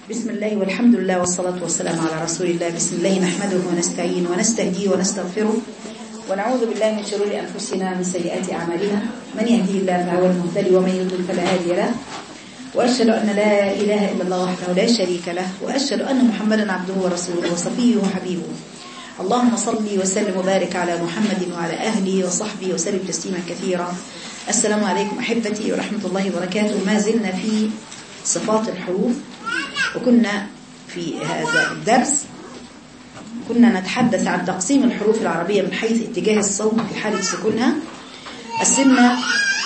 بسم الله والحمد لله والصلاة والسلام على رسول الله بسم الله نحمده ونستعين ونستهديه ونستغفره ونعوذ بالله من شرور أنفسنا ومن سيئات أعمالنا من يهديه الله فهو المهتدي ومن يضلل فلا هادي له وأشهد أن لا إله إلا الله وحده لا شريك له وأشهد أن محمدا عبده ورسوله وصفيه وحبيبه اللهم صل وسلم وبارك على محمد وعلى أهله وصحبه وسلم تسليما كثيرا السلام عليكم أحبتي ورحمة الله وبركاته ما زلنا في صفات الحروف وكنا في هذا الدرس كنا نتحدث عن تقسيم الحروف العربية من حيث اتجاه الصوت في حالة سكونها قسمنا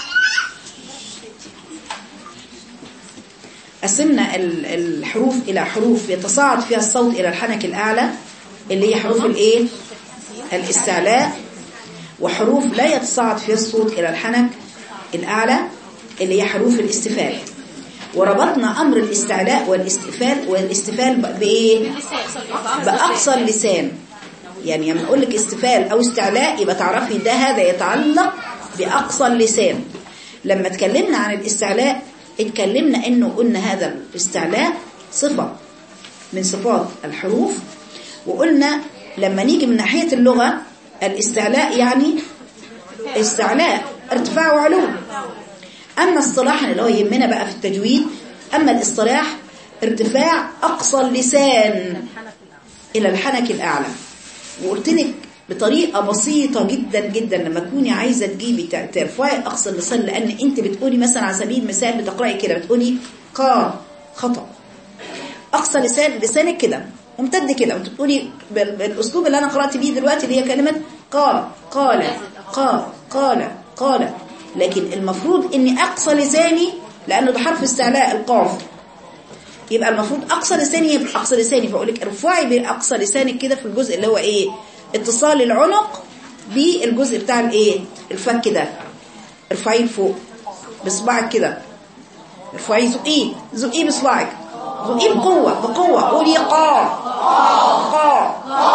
قسمنا الحروف إلى حروف يتصاعد فيها الصوت إلى الحنك الأعلى اللي هي حروف الايه الاستعلاء وحروف لا يتصاعد فيها الصوت إلى الحنك الأعلى اللي هي حروف الاستفال وربطنا أمر الاستعلاء والاستفال والاستفال بإيه بأقصى اللسان يعني لما أقول لك استفال أو استعلاء يبقى تعرفي ده هذا يتعلق بأقصى اللسان لما اتكلمنا عن الاستعلاء اتكلمنا انه قلنا هذا الاستعلاء صفة من صفات الحروف وقلنا لما نيجي من ناحية اللغة الاستعلاء يعني استعلاء ارتفاع وعلو أما اصطلاحا اللي هو يهمنا بقى في التجويد أما الاصطلاح ارتفاع أقصى اللسان إلى الحنك الأعلى وقلت لك بطريقة بسيطة جدا جدا لما تكوني عايزة تجيبي ترفعي أقصى اللسان لأن أنت بتقولي مثلا على سبيل المثال بتقرأي كده بتقولي قا خطأ أقصى لسان لسانك كده ممتد كده وانت بتقولي بالأسلوب اللي أنا قرأت بيه دلوقتي اللي هي كلمة قا قال قا قال قال لكن المفروض اني اقصى لساني لانه ده حرف استعلاء القاف يبقى المفروض اقصى لساني يبقى اقصى لساني فاقول لك ارفعي باقصى لسانك كده في الجزء اللي هو ايه اتصال العنق بالجزء بتاع الايه الفك ده ارفعيه لفوق بصباعك كده ارفعيه زقيه زقيه بصباعك زقيه بقوه بقوه قولي قا قا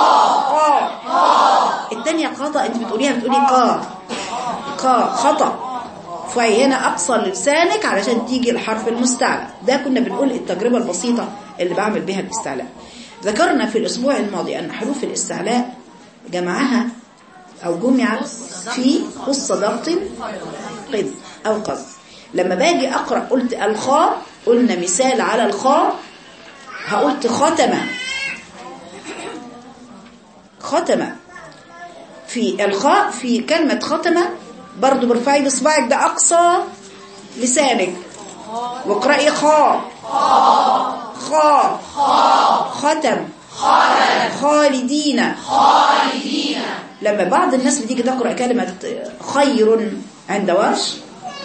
قا الثانيه خطا انت بتقوليها بتقولي قا قا خطأ فهنا أقصى لسانك علشان تيجي الحرف المستعلى ده كنا بنقول التجربة البسيطة اللي بعمل بها الاستعلاء ذكرنا في الأسبوع الماضي أن حروف الاستعلاء جمعها أو جمعت في خص ضغط قذ أو قذ لما باجي أقرأ قلت الخاء قلنا مثال على الخاء هقولت ختمة ختمة في الخاء في كلمة ختمة برضو برفعي بصباعك ده أقصى لسانك واقرأي خاء خاء ختم خالدين لما بعض الناس بتيجي تقرأ كلمة خير عند ورش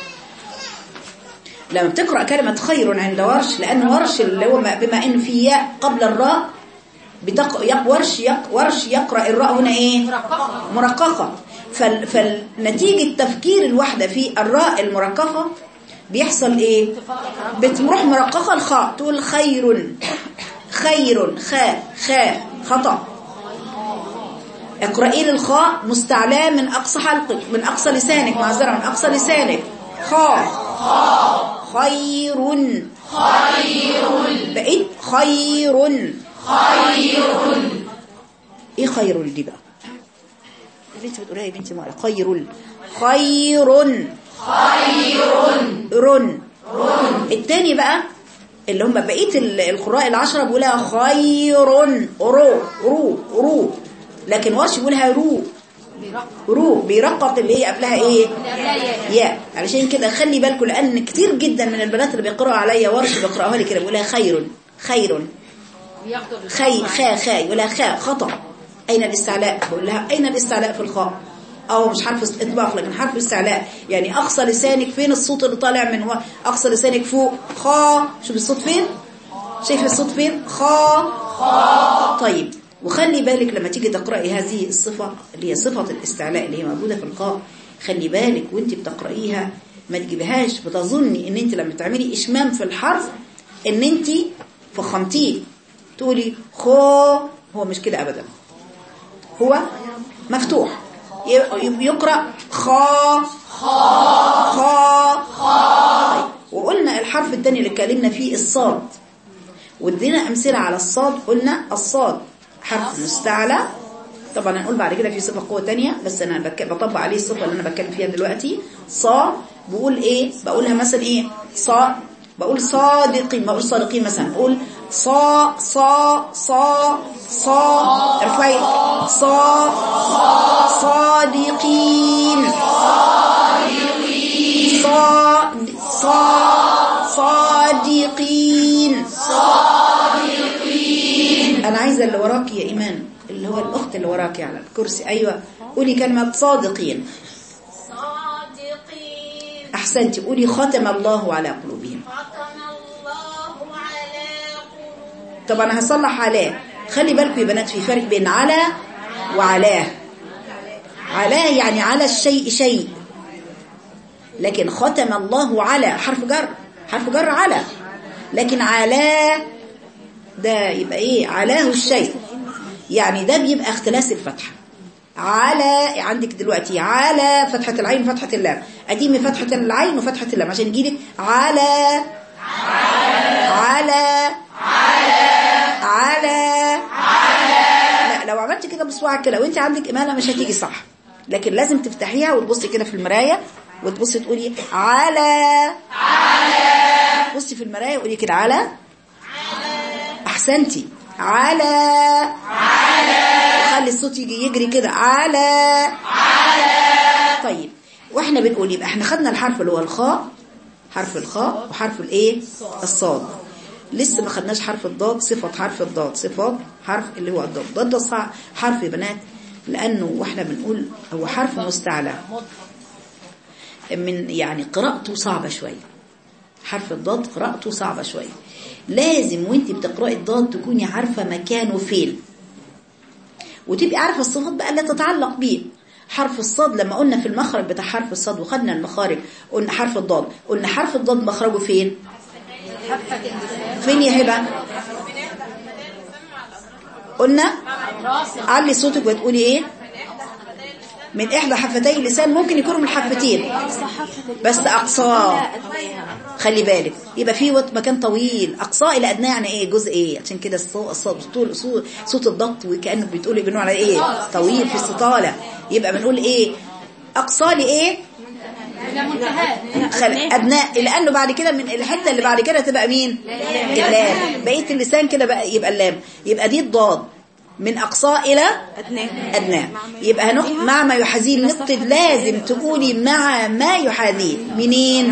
لما بتقرأ كلمة خير عند ورش لأن ورش اللي هو بما إن في ياء قبل الراء بتق... يق... ورش يق... ورش يقرأ الراء هنا ايه مرققة, مرققة. فال... فالنتيجة تفكير الواحدة في الراء المرققة بيحصل ايه بتروح مرققة الخاء تقول خير خير خاء خاء خطأ اقرأي للخاء مستعلاء من أقصى حلقك من أقصى لسانك معذرة من أقصى لسانك خاء خير خير بقيت خير خير ايه خير دي بقى اللي انت بتقولها يا بنتي مره خير خير خير رن الثاني بقى اللي هم بقيه القراء العشره بيقولها خير رو رو رو لكن ورش بيقولها رو رو بيرقق اللي هي قبلها ايه يا علشان كده خلي بالكم لان كتير جدا من البنات اللي بيقراوا عليا ورش بيقراوها لي كده بيقولها خير خير خي خا خاي ولا خا خطأ أين الاستعلاء بقول لها أين الاستعلاء في الخاء أو مش حرف إطباق لكن حرف استعلاء يعني أقصى لسانك فين الصوت اللي طالع من هو أقصى لسانك فوق خا شوف الصوت فين شايف الصوت فين خا خا طيب وخلي بالك لما تيجي تقرأي هذه الصفة اللي هي صفة الاستعلاء اللي هي موجودة في الخاء خلي بالك وانت بتقرأيها ما تجيبهاش بتظني ان انت لما تعملي اشمام في الحرف ان انت فخمتيه تقولي خو هو مش كده ابدا هو مفتوح يقرأ خا خا خا وقلنا الحرف الثاني اللي اتكلمنا فيه الصاد وادينا امثله على الصاد قلنا الصاد حرف مستعلى طبعا هنقول بعد كده في صفه قوه تانية بس انا بك... بطبق عليه الصفه اللي انا بتكلم فيها دلوقتي صا بقول ايه بقولها مثلا ايه صا بقول صادقين بقول صادقين مثلا بقول صا صا صا صا ارفعي صا صادقين صاد صا صادقين انا عايزه اللي وراك يا ايمان اللي هو الاخت اللي وراك على الكرسي ايوه قولي كلمه صادقين صادقين احسنتي قولي ختم الله على قلوبهم ختم الله على قلوبهم طب انا هصلح علاه خلي بالكم يا بنات في فرق بين على وعلاه علاه يعني على الشيء شيء لكن ختم الله على حرف جر حرف جر على لكن علاه ده يبقى ايه علاه الشيء يعني ده بيبقى اختلاس الفتحة على عندك دلوقتي على فتحة العين وفتحة اللام اديمي فتحة العين وفتحة اللام عشان يجيلك على على على لا لو عملت كده بصباعك كده وانت عندك اماله مش هتيجي صح لكن لازم تفتحيها وتبصي كده في المرايه وتبصي تقولي على على بصي في المرايه وقولي كده على احسنتي على على خلي الصوت يجي يجري كده على على طيب واحنا بنقول يبقى احنا خدنا الحرف اللي هو الخاء حرف الخاء وحرف الايه الصاد لسه ما خدناش حرف الضاد صفة حرف الضاد صفات حرف اللي هو الضاد الضاد ده صع- حرف يا بنات لأنه واحنا بنقول هو حرف مستعلى من يعني قراءته صعبة شوية حرف الضاد قراءته صعبة شوية لازم وانت بتقرأي الضاد تكوني عارفة مكانه فين وتبقي عارفة الصفات بقى اللي تتعلق بيه حرف الصاد لما قلنا في المخرج بتاع حرف الصاد وخدنا المخارج قلنا حرف الضاد قلنا حرف الضاد مخرجه فين فين يا هبه قلنا علي صوتك وتقولي ايه من احدى حفتي اللسان ممكن يكونوا من حفتين بس اقصاه خلي بالك يبقى في وقت مكان طويل اقصاه الى ادناه يعني ايه جزء ايه عشان كده الصوت الصوت طول- صوت, صوت الضغط وكانك بتقولي بنقول على ايه طويل في استطاله يبقى بنقول ايه اقصاه لايه خل... ابناء لانه بعد كده من الحته اللي بعد كده تبقى مين اللام بقيه اللسان كده بقى يبقى اللام يبقى دي الضاد من اقصاه الى ادناه يبقى هنق... مع ما يحاذيه نكتب لازم تقولي مع ما يحاذيه منين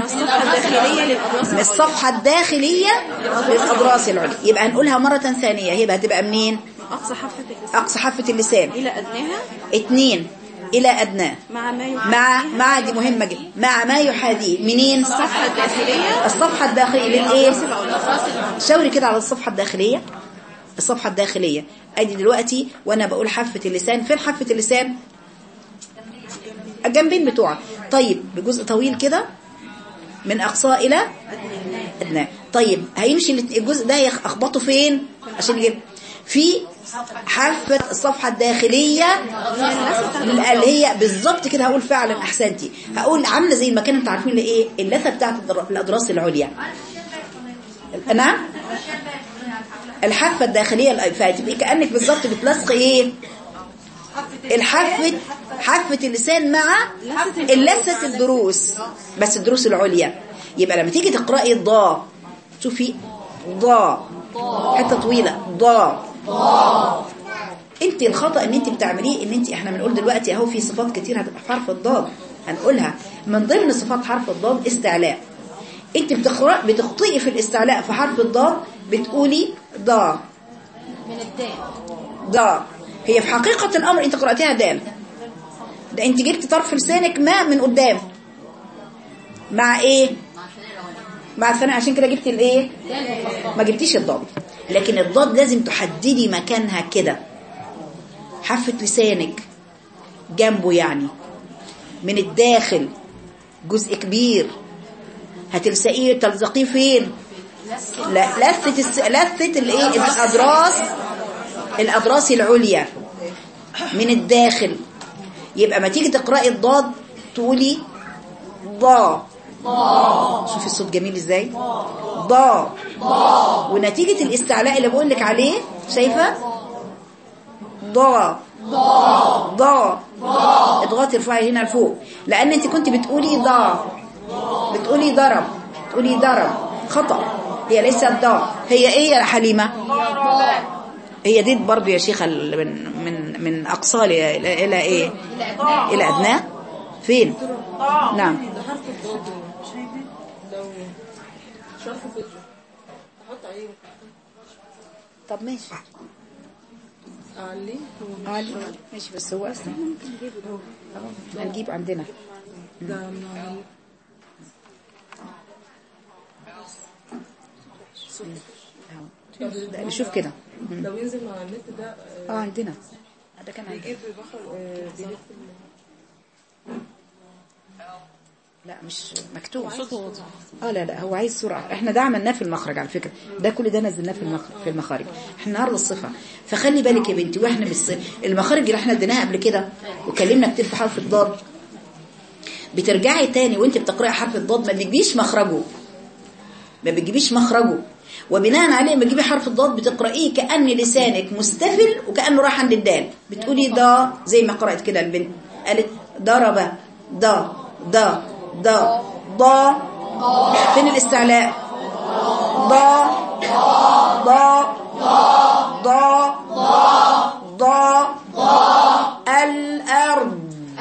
من الصفحه الداخليه للاضراس العليا يبقى هنقولها مره ثانيه يبقى هتبقى منين أقصى حافة اللسان اقصى حافه اللسان إلى أدناها اتنين الى ادناه مع ما يحب مع مع دي مهمة جدا مع ما يحاذيه منين الصفحة الداخلية الصفحة الداخلية للايه شاوري كده على الصفحة الداخلية الصفحة الداخلية ادي دلوقتي وانا بقول حافة اللسان فين حافة اللسان الجنبين بتوعك طيب بجزء طويل كده من اقصاه الى ادناه طيب هيمشي الجزء ده يخبطه فين عشان يجيب في حافة الصفحة الداخلية اللي هي بالظبط كده هقول فعلا احسنتي هقول عامله زي المكان انتوا عارفين اللي ايه اللثه بتاعت الدر- الاضراس العليا نعم الحافه الداخليه الأنفاج تبقي كانك بالظبط بتلصقي ايه الحافه حافه اللسان مع اللثه الضروس بس الضروس العليا يبقى لما تيجي تقراي الضاء شوفي ضاء حته طويله ضاء انت الخطأ ان انت بتعمليه ان انت احنا بنقول دلوقتي اهو في صفات كتير هتبقى في حرف الضاد هنقولها من ضمن صفات حرف الضاد استعلاء انت بتقرأ بتخطئي في الاستعلاء في حرف الضاد بتقولي ضا من الدال ضا هي في حقيقة الامر انت قرأتيها دال ده انت جبت طرف لسانك ما من قدام مع ايه مع الثانية عشان كده جبت الايه ما جبتيش الضاد لكن الضاد لازم تحددي مكانها كده حافة لسانك جنبه يعني من الداخل جزء كبير هتلسقيه تلزقيه فين لا لثة الس... لثة الايه الاضراس الاضراس العليا من الداخل يبقى ما تيجي تقرأي الضاد تقولي ضا شوفي الصوت جميل ازاي ضا ونتيجة الاستعلاء اللي بقول لك عليه شايفة ضا ضا اضغطي ارفعي هنا لفوق لان انت كنت بتقولي ضا بتقولي ضرب تقولي ضرب خطأ هي ليست ضا هي ايه يا حليمة هي دي برضو يا شيخة ال- من من من اقصى الى الى إلى ايه الى ادناه فين نعم طب ماشي علي علي ماشي بس هو اصلا أهو، هنجيب عندنا ده ما- أهو. ده نشوف كده لو ينزل مع النت ده آه، اه عندنا ده كان عندنا بيجيب بحر آه، بيلف لا مش مكتوب اه لا لا هو عايز سرعه احنا ده عملناه في المخرج على فكره ده كل ده نزلناه في المخرج في المخارج احنا النهارده الصفه فخلي بالك يا بنتي واحنا بس المخارج اللي احنا اديناها قبل كده وكلمنا كتير في حرف الضاد بترجعي تاني وانت بتقراي حرف الضاد ما بتجيبيش مخرجه ما بتجيبيش مخرجه وبناء عليه لما تجيبي حرف الضاد بتقرايه كأن لسانك مستفل وكأنه راح عند الدال بتقولي دا زي ما قرأت كده البنت قالت ضرب دا دا دا ضا فين الاستعلاء ضا ضا ضا ضا الأرض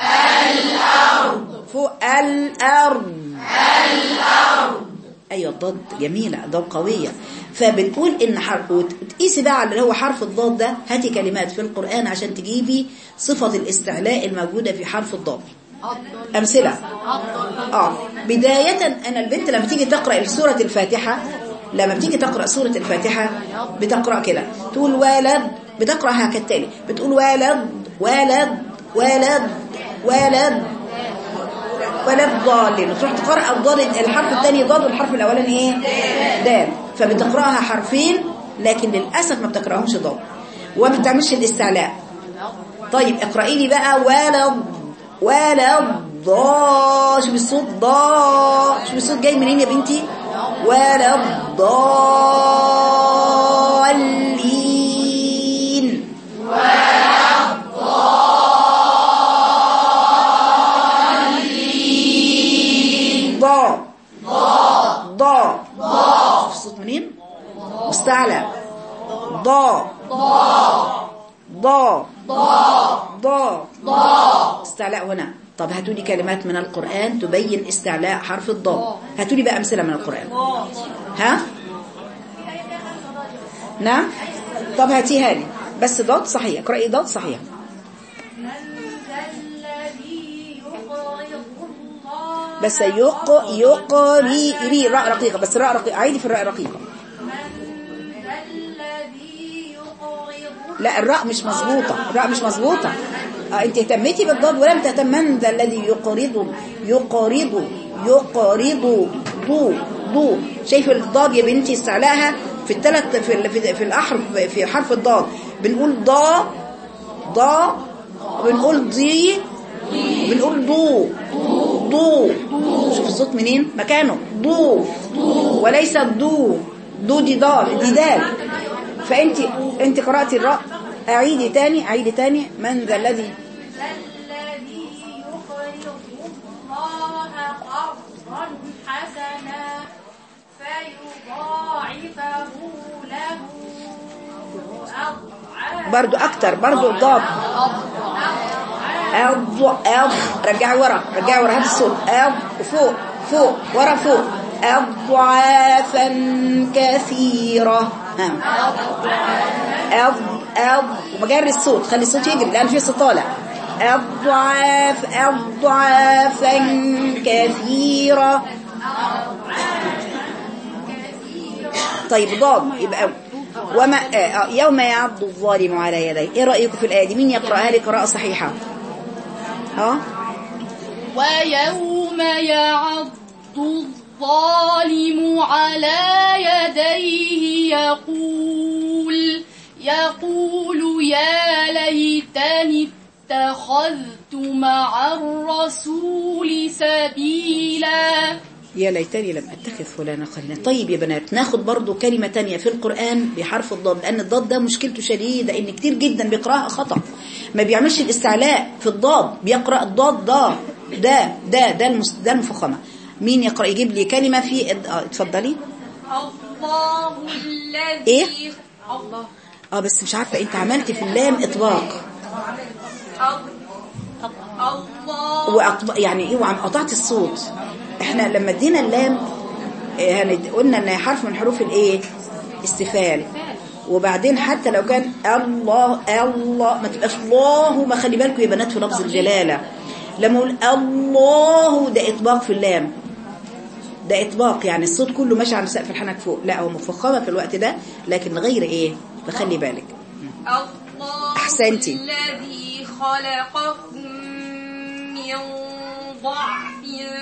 فوق الأرض ايوه الضاد جميله ضاد قويه فبنقول ان حرف وتقيسي بقى على اللي هو حرف الضاد ده هاتي كلمات في القران عشان تجيبي صفه الاستعلاء الموجوده في حرف الضاد امثله اه بدايه انا البنت لما تيجي تقرا سوره الفاتحه لما بتيجي تقرا سوره الفاتحه بتقرا كده تقول ولد بتقراها كالتالي بتقول ولد ولد ولد ولد ولا الضالين تروح تقرأ الضاد الحرف الثاني ضاد والحرف الأولاني ايه دال فبتقرأها حرفين لكن للأسف ما بتقرأهمش ضاد وما بتعملش الاستعلاء طيب اقرأي لي بقى ولا ولا ضا شوف الصوت ضا شوف الصوت جاي منين يا بنتي ولا الضالين ضا ضا ضا الصوت منين مستعلى ضا ضا ضا استعلاء هنا طب هاتوا لي كلمات من القرآن تبين استعلاء حرف الضاد هاتوا لي بقى أمثلة من القرآن ها نعم طب هاتيها لي بس ضاد صحيح اقرأي ضاد صحيح من ذا الذي يقرض الله بس يق يقري ري راء رقيقة بس راء رقيقة عيدي في الراء رقيقة من ذا الذي يقرض لا الراء مش مظبوطة الراء مش مظبوطة آه انت اهتميتي بالضاد ولم تهتم من ذا الذي يقرض يقرض يقرض ضو ضو شايف الضاد يا بنتي استعلاها في الثلاث في ال- في, في الاحرف في حرف الضاد بنقول ضا ضا بنقول ضي بنقول ضو ضو شوف الصوت منين مكانه ضو وليس ضو ضو دي ضاد دي دال فانت انت قراتي الراء اعيدي تاني اعيدي تاني من ذا الذي الذي يقرض الله قرضا حسنا فيضاعفه له أضعافا برضو اكتر برضو الضاد أض أض رجعي ورا رجعي ورا هات الصوت أض فوق فوق ورا فوق أضعافا كثيرة ها أض أض ومجري الصوت خلي الصوت يجري لأن في صوت طالع أضعاف أضعافا كثيرة طيب ضاد يبقى وما آه، يوم يعض الظالم على يديه ايه رأيكم في الآية دي مين يقرأها لي قراءة صحيحة ها ويوم يعض الظالم على يديه يقول يقول يا ليتني اتخذت مع الرسول سبيلا يا ليتني لم اتخذ فلانا قرينا طيب يا بنات ناخد برضو كلمة تانية في القرآن بحرف الضاد لأن الضاد ده مشكلته شديدة إن كتير جدا بيقرأها خطأ ما بيعملش الاستعلاء في الضاد بيقرأ الضاد ده ده ده ده, المس... ده المفخمة مين يقرأ يجيب لي كلمة في الد- اه اتفضلي الله الذي إيه؟ الله اه بس مش عارفة انت عملت في اللام اطباق الله وأطب... يعني ايه وعم قطعت الصوت احنا لما ادينا اللام إيه، هند- قلنا ان حرف من حروف الايه استفال وبعدين حتى لو كان الله الله ما تبقاش الله ما خلي بالكم يا بنات في لفظ الجلاله لما اقول الله ده اطباق في اللام ده اطباق يعني الصوت كله ماشي على سقف الحنك فوق لا هو مفخمه في الوقت ده لكن غير ايه فخلي بالك الله أحسنتي. الذي خلقكم من ضعف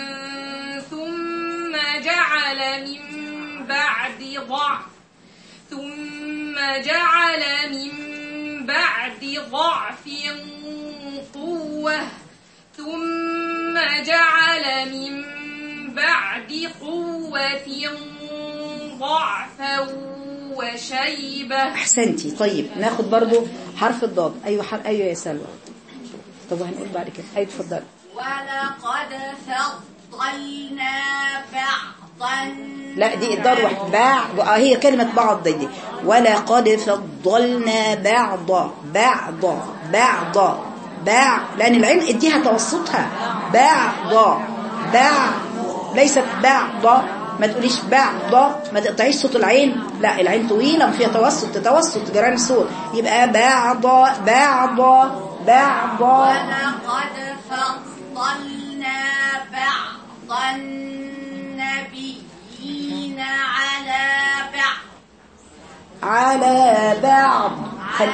ثم جعل من بعد ضعف ثم جعل من بعد ضعف قوة ثم جعل من بعد قوة ضعفا وشيبة احسنتي طيب ناخد برضو حرف الضاد ايوه حر... ايوه يا سلوى طب وهنقول بعد كده ايوه اتفضلي ولقد فضلنا بعض لا دي الضاد واحد بعض اه هي كلمة بعض دي, دي ولقد فضلنا بعض بعض بعض بعض لأن العين اديها توسطها بعض بعض ليست بعض ما تقوليش بعض ما تقطعيش صوت العين لا العين طويلة وفيها توسط توسط جران الصوت يبقى بعض بعض بعض ولقد فضلنا بعض النبيين على بعض على بعض خل...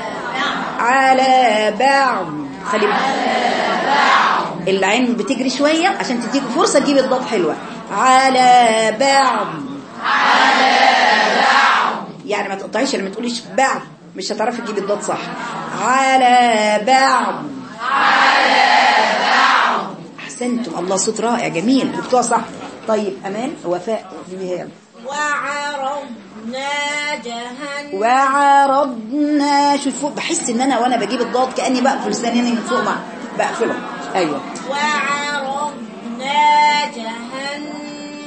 على بعض خلي بالك. العين بتجري شوية عشان تديك فرصة تجيب الضاد حلوة على بعض على بعض يعني ما تقطعيش لما تقوليش بعض مش هتعرفي تجيبي الضاد صح على بعض على بعض احسنتم الله صوت رائع جميل جبتوها صح طيب امان وفاء دي هي وعرضنا جهنم وعرضنا شوف فوق بحس ان انا وانا بجيب الضاد كاني بقفل لساني من فوق مع بقفله ايوه وعرضنا جهنم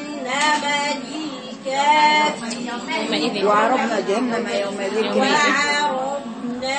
للكافرين وعرضنا جهنم يومئذ كبير وعرضنا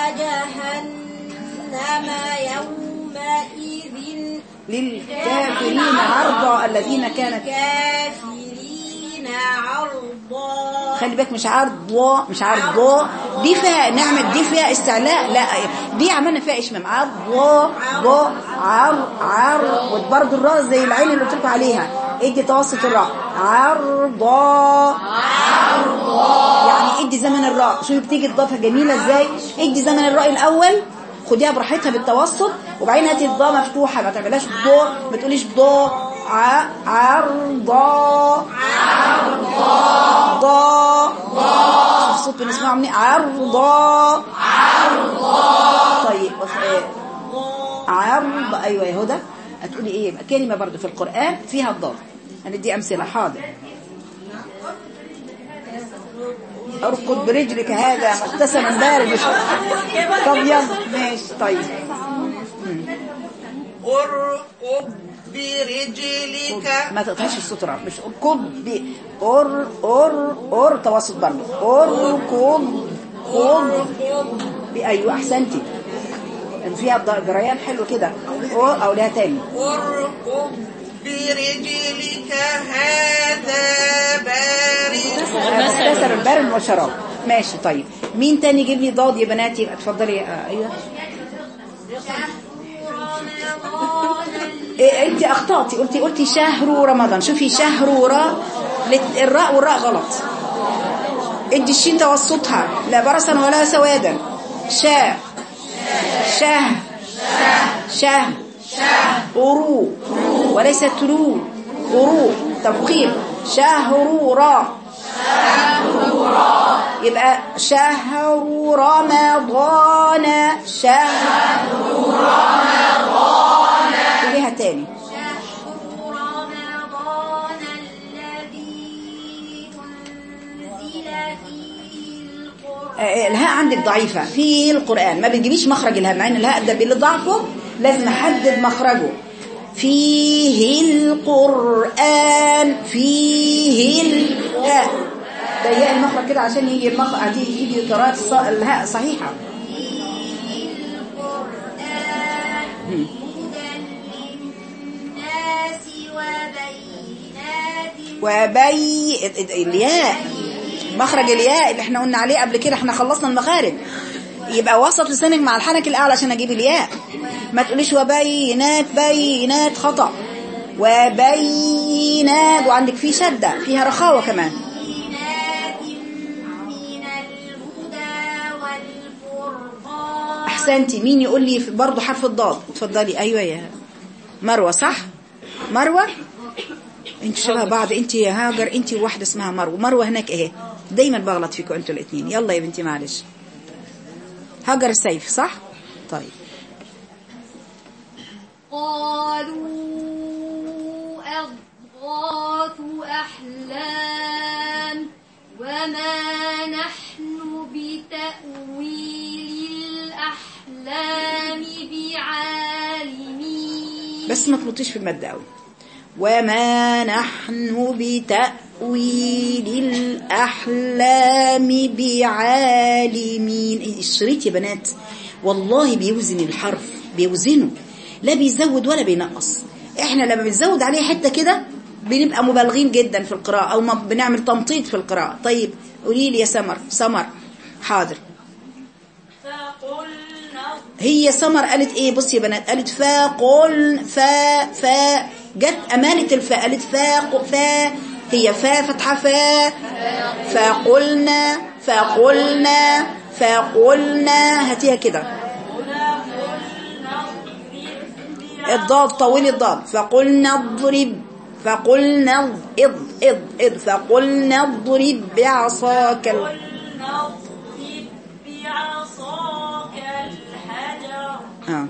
جهنم يومئذ للكافرين عرضا الذين كانت كافرين عرضا خلي بالك مش عرضا مش عرضا دي فيها نعمة دي فيها استعلاء لا دي عملنا فيها اشمام عرضا ضا عر عر وبرضه الراء زي العين اللي قلت لكم عليها ادي توسط الراء عرضا يعني ادي زمن الراء شوفي بتيجي الضافه جميله ازاي ادي زمن الراء الاول خديها براحتها بالتوسط وبعدين هاتي الضاء مفتوحه ما تعملهاش ضاء ما تقوليش ضاء ع عرضا عرضا شوف الصوت بنسمعه منين عرضا عرضا طيب وف- عرض ايوه يا هدى هتقولي ايه يبقى كلمه برضو في القران فيها الضاد هندي امثله حاضر اركض برجلك هذا مغتسلا بارد مش طب يلا ماشي طيب ارقب برجلك ما تقطعش الصوت رعب مش اركض ب ار ار ار توسط برضه اركض خض ب- ايوه احسنتي فيها ض- جريان حلو كده او او لها تاني ارقب برجلك هذا بارد مختصر البرد والشراب ماشي طيب مين تاني يجيب لي ضاد يا بنات يبقى اتفضلي آه، ايوه إيه انت اخطاتي قلتي قلتي شهر رمضان شوفي شهر را لت- الراء والراء غلط ادي الشين توسطها لا برصا ولا سوادا شا شه شه قرو وليس ترو قرو تفخيم شهر را يبقى شهر رمضان شهر رمضان قوليها تاني شهر رمضان آه، الهاء عندك ضعيفة في القرآن ما بتجيبيش مخرج الهاء مع ان الهاء ده باللي ضعفه لازم احدد مخرجه فيه القرآن فيه الهاء ضيق المخرج كده عشان يجي المخرج يجي قراءة الص- الهاء صحيحة هدى للناس وبينات وبي الياء مخرج الياء اللي احنا قلنا عليه قبل كده احنا خلصنا المخارج يبقى وسط لسانك مع الحنك الاعلى عشان اجيب الياء ما تقوليش وبينات بينات خطأ وبينات وعندك في شدة فيها رخاوة كمان بينات من الهدى والفرقان احسنتي مين يقول لي برضه حرف الضاد اتفضلي ايوه يا مروه صح مروه انتوا شبه بعض انت يا هاجر انت وواحده اسمها مروه مروه هناك اهي دايما بغلط فيكم انتوا الاثنين يلا يا بنتي معلش هاجر السيف صح طيب قالوا أضغاث أحلام وما نحن بتأويل الأحلام بعالمين بس ما تمطيش في المادة قوي وما نحن بتأويل الأحلام بعالمين الشريط يا بنات والله بيوزن الحرف بيوزنه لا بيزود ولا بينقص احنا لما بنزود عليه حتة كده بنبقى مبالغين جدا في القراءة او ما بنعمل تمطيط في القراءة طيب قولي لي يا سمر سمر حاضر هي سمر قالت ايه بصي يا بنات قالت فا قل فا فا جت امانه الفاء قالت فا ق- فا هي فا فتحه فا فقلنا فقلنا فقلنا هاتيها كده الضاد طولي الضاد فقلنا اضرب فقلنا اض- اض اض اض فقلنا اضرب بعصاك ال- نضرب بعصاك الحجر اه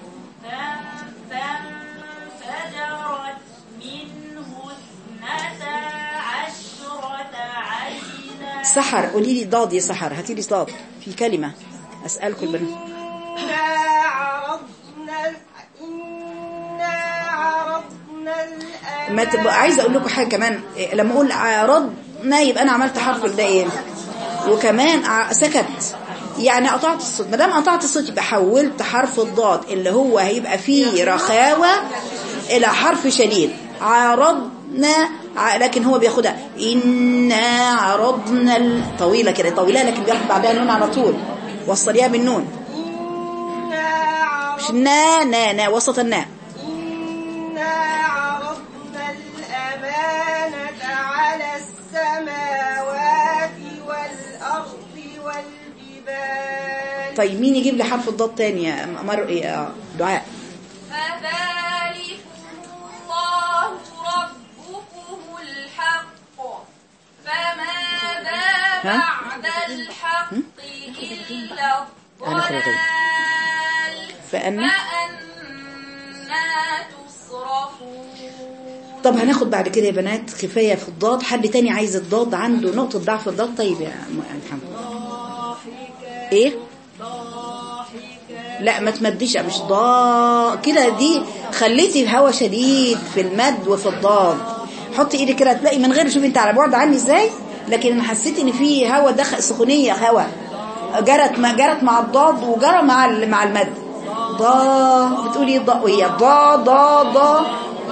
فانفجرت منه اثنتا عشرة عينا سحر قولي لي ضاد يا سحر هاتي لي ضاد في كلمة أسألكم البنات إنا عرضنا إنا عرضنا ما تبقى عايزة أقول لكم حاجة كمان إيه، لما أقول عرضنا يبقى أنا عملت حرف ده إيه وكمان ع- سكت يعني قطعت الصوت ما دام قطعت الصوت يبقى حولت حرف الضاد اللي هو هيبقى فيه رخاوة إلى حرف شديد عرضنا ع- لكن هو بياخدها إنا عرضنا ال- طويلة كده طويلة لكن بياخد بعدها نون على طول وصليها بالنون إنا عرضنا مش نا نا نا وسط الناء إنا عرضنا الأمانة على السماوات والأرض والجبال طيب مين يجيب لي حرف الضاد تاني يا مر يا دعاء فذلكم الله ربكم الحق فماذا ها؟ بعد الحق إلا أنا خير. الضلال فأنا فأنا تصرفون طب هناخد بعد كده يا بنات كفاية في الضاد حد تاني عايز الضاد عنده نقطة ضعف الضاد طيب يا م- يا محمد ايه لا ما تمديش مش ضا كده دي خليتي الهوا شديد في المد وفي الضاد حطي ايدك كده تلاقي من غير شوفي انت على بعد عني ازاي لكن انا حسيت ان في هوا دخل سخونيه هوا جرت ما جرت مع الضاد وجرى مع ال- مع المد ضا بتقولي ضا وهي ضا ضا ضا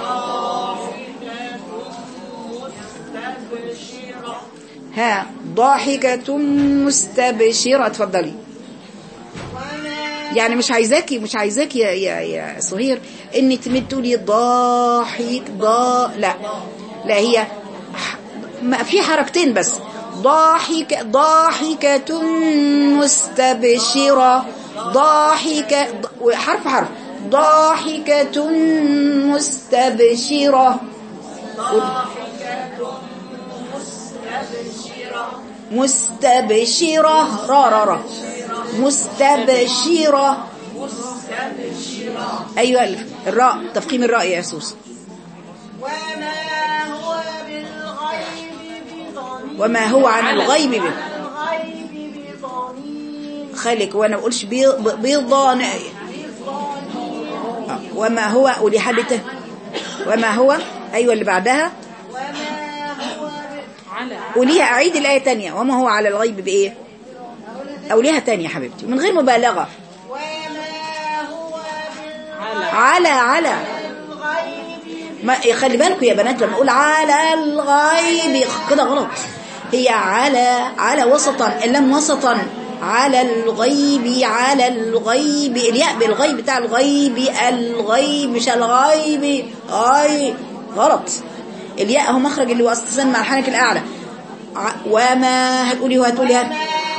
ها ضاحكة مستبشرة اتفضلي يعني مش عايزاكي مش عايزاكي يا يا يا سهير ان تمد تقولي ضاحك ضا لا لا هي ح- ما في حركتين بس ضاحك ضاحكة مستبشرة ضاحكة ض- حرف حرف ضاحكة مستبشرة مستبشرة را را را مستبشرة أيوة الف- الراء تفخيم الراء يا سوس وما هو بالغيب بضنين وما هو عن الغيب به الغيب بضنين خليك وانا ما بقولش بيض بيضان آه، وما هو قولي حد تاني. وما هو ايوه اللي بعدها قوليها اعيد الايه تانية وما هو على الغيب بايه قوليها تانية يا حبيبتي من غير مبالغه على على ما خلي بالكم يا بنات لما اقول على الغيب كده غلط هي على على وسطا اللام وسطا على الغيب على الغيب الياء بالغيب بتاع الغيب الغيب مش الغيب اي غلط الياء هو مخرج اللي هو اساسا مع الحنك الاعلى ع- وما هتقولي وهتقولي هت...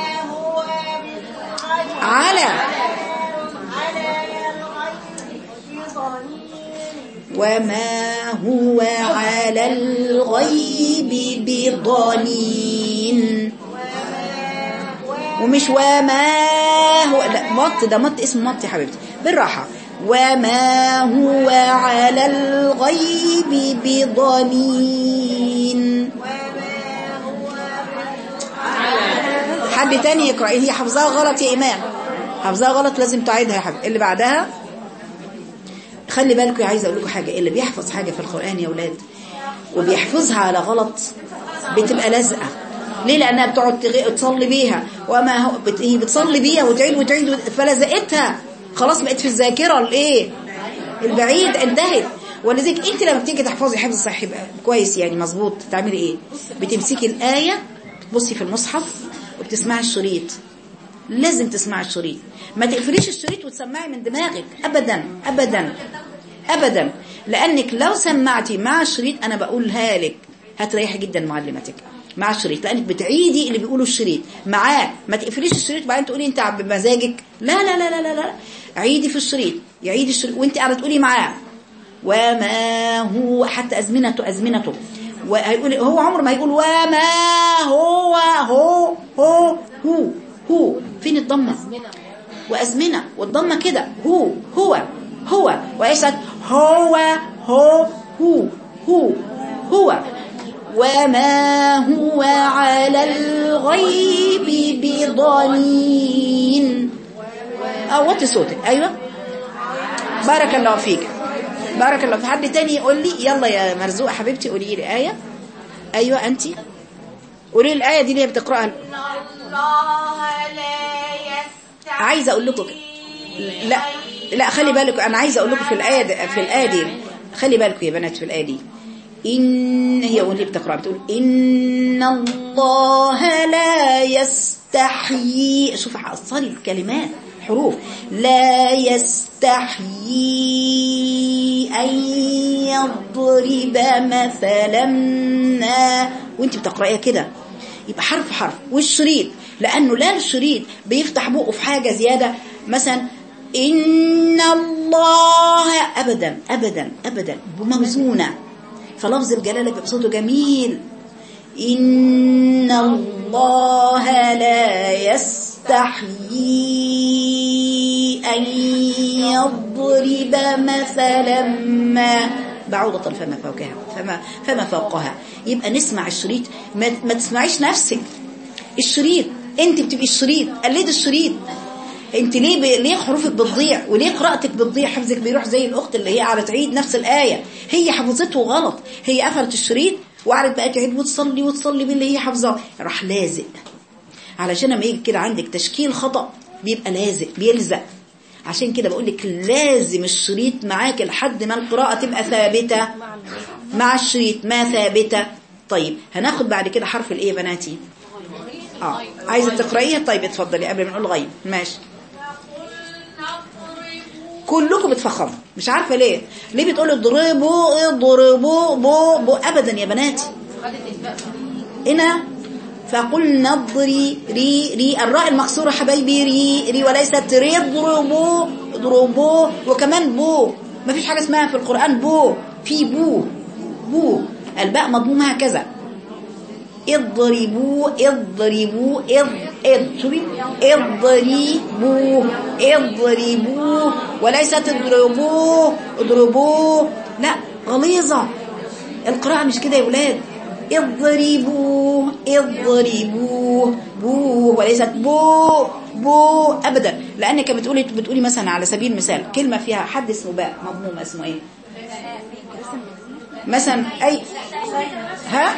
على وما هو على الغيب بضنين ومش وما هو لا مط ده مط اسمه مط يا حبيبتي بالراحة وما هو على الغيب بضنين حد تاني يقرأ هي حافظاها غلط يا إيمان حافظاها غلط لازم تعيدها يا حبيبتي اللي بعدها خلي بالكم يا عايزه اقول لكم حاجه اللي بيحفظ حاجه في القران يا اولاد وبيحفظها على غلط بتبقى لازقه ليه لانها بتقعد تغ- تصلي بيها وما هو بت... هي بتصلي بيها وتعيد وتعيد وت- فلزقتها خلاص بقت في الذاكره الايه البعيد انتهت ولذلك انت لما بتيجي تحفظي حفظ صحيح يبقى كويس يعني مظبوط تعملي ايه بتمسكي الايه بتبصي في المصحف وبتسمعي الشريط لازم تسمعي الشريط ما تقفليش الشريط وتسمعي من دماغك ابدا ابدا ابدا لانك لو سمعتي مع الشريط انا بقولها لك هتريحي جدا معلمتك مع الشريط لانك بتعيدي اللي بيقوله الشريط معاه ما تقفليش الشريط بعدين تقولي انت بمزاجك لا لا لا لا لا, لا. عيدي في الشريط يعيد الشريط وانت قاعده تقولي معاه وما هو حتى ازمنته ازمنته وهيقول هو عمره ما يقول وما هو هو هو هو هو فين الضمه وازمنه والضمه كده هو هو هو وليست هو هو هو هو هو وما هو على الغيب بضنين اه وطي صوتك ايوه بارك الله فيك بارك الله في حد تاني يقول لي يلا يا مرزوقه حبيبتي قولي لي ايه ايوه انت قولي لي الايه دي اللي هي بتقراها الله لا يستحي عايزه اقول لكم لا لا خلي بالك انا عايزه اقول لكم في الايه دي- في الايه دي خلي بالكم يا بنات في الايه دي ان هي واللي بتقرا بتقول ان الله لا يستحيي شوف حصلي الكلمات حروف لا يستحيي ان يضرب مثلا ما وانت بتقرايها كده يبقى حرف حرف والشريط لانه لا الشريط بيفتح بقه في حاجه زياده مثلا ان الله ابدا ابدا ابدا بموزونه فلفظ الجلاله بيبقى صوته جميل ان الله لا يستحيي ان يضرب مثلا ما بعوضة فما فوقها فما فما فوقها يبقى نسمع الشريط ما, ما تسمعيش نفسك الشريط انت بتبقي الشريط قلدي الشريط انت ليه ب... ليه حروفك بتضيع وليه قراءتك بتضيع حفظك بيروح زي الاخت اللي هي على تعيد نفس الايه هي حفظته غلط هي قفلت الشريط وقعدت بقى تعيد وتصلي وتصلي باللي هي حافظاه راح لازق علشان لما يجي كده عندك تشكيل خطأ بيبقى لازق بيلزق عشان كده بقول لك لازم الشريط معاك لحد ما القراءة تبقى ثابتة مع الشريط ما ثابتة طيب هناخد بعد كده حرف الايه يا بناتي اه عايزه تقرايها طيب اتفضلي قبل ما نقول غيب ماشي كلكم بتفخموا مش عارفه ليه ليه بتقولوا اضربوا اضربوا بو بو ابدا يا بناتي هنا فقلنا اضري ري ري الراء المكسوره حبايبي ري ري وليست ري اضربوا اضربوا وكمان بو ما فيش حاجه اسمها في القران بو في بو بو الباء مضمومه هكذا اضربوا اضربوا اض اض شوفي اضربوا اضربوا وليست اضربوا اضربوا لا غليظة القراءة مش كده يا ولاد اضربوا اضربوه بو وليست بو بو ابدا لانك بتقولي بتقولي مثلا على سبيل المثال كلمه فيها حد اسمه باء مضموم اسمه ايه مثلا اي ها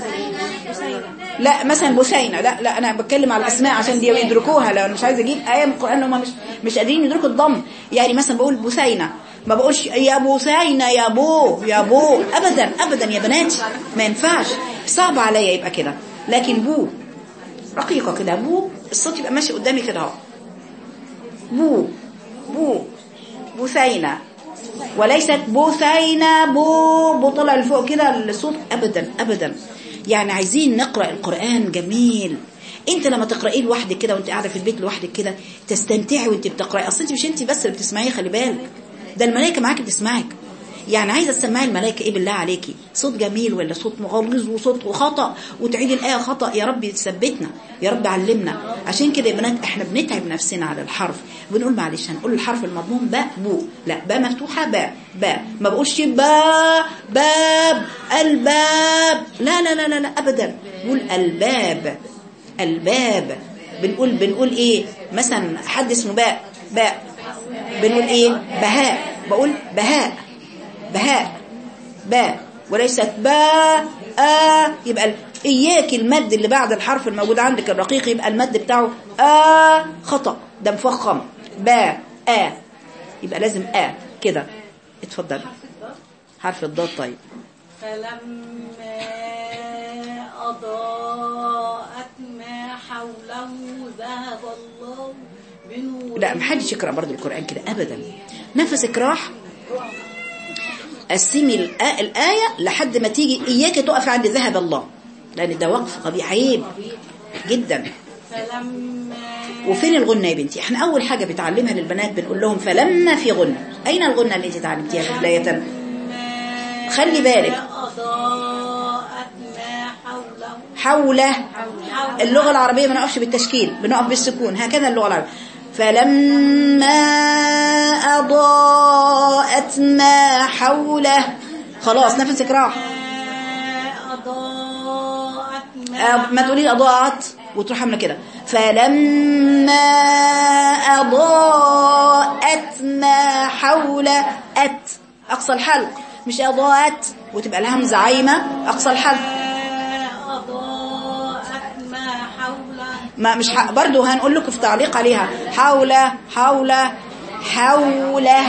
لا مثلا بثينة لا لا انا بتكلم على الاسماء عشان دي يدركوها لو انا مش عايزه اجيب ايه من القران هم مش مش قادرين يدركوا الضم يعني مثلا بقول بثينة ما بقولش يا بثينة يا بو يا بو ابدا ابدا يا بناتي ما ينفعش صعب عليا يبقى كده لكن بو رقيقه كده بو الصوت يبقى ماشي قدامي كده اهو بو بو بثينة وليست بثينة بو بو طلع لفوق كده الصوت ابدا ابدا يعني عايزين نقرأ القرآن جميل انت لما تقرأيه لوحدك كده وانت قاعدة في البيت لوحدك كده تستمتعي وانت بتقرأي اصل انت مش انت بس اللي بتسمعيه خلي بالك ده الملائكة معاك بتسمعك يعني عايزة تسمعي الملائكة ايه بالله عليكي صوت جميل ولا صوت مغلظ وصوت خطأ وتعيدي الآية خطأ يا رب تثبتنا يا رب علمنا عشان كده يا بنات احنا بنتعب نفسنا على الحرف بنقول معلش هنقول الحرف المضموم باء بو لا باء مفتوحة باء باء ما بقولش باء باب الباب لا لا لا لا, لا ابدا بقول الباب الباب بنقول بنقول ايه مثلا حد اسمه باء باء بنقول ايه بهاء بقول بهاء بهاء باء وليست باء آ يبقى ال- إياك المد اللي بعد الحرف الموجود عندك الرقيق يبقى المد بتاعه آ خطأ ده مفخم باء آ يبقى لازم آ كده اتفضل حرف الضاد طيب فلما أضاءت ما حوله ذهب الله بنور لا محدش يقرأ برضو القرآن كده أبدا نفسك راح قسمي الآ- الآية لحد ما تيجي إياك تقف عند ذهب الله لأن ده وقف قبيح عيب جدا فلما وفين الغنة يا بنتي احنا أول حاجة بتعلمها للبنات بنقول لهم فلما في غنة أين الغنة اللي انت تعلمتيها في بداية خلي بالك أضاءت ما حوله حوله اللغة العربية ما نقفش بالتشكيل بنقف بالسكون هكذا اللغة العربية فلما أضاءت ما حوله خلاص نفسك راح أضاءت ما آه، ما تقولي أضاءت وتروح عامله كده فلما أضاءت ما حوله أت أقصى الحلق مش أضاءت وتبقى الهمزة عايمة أقصى الحلق أضاءت ما حوله ما مش ح... برضو هنقول لكم في تعليق عليها حوله حوله حوله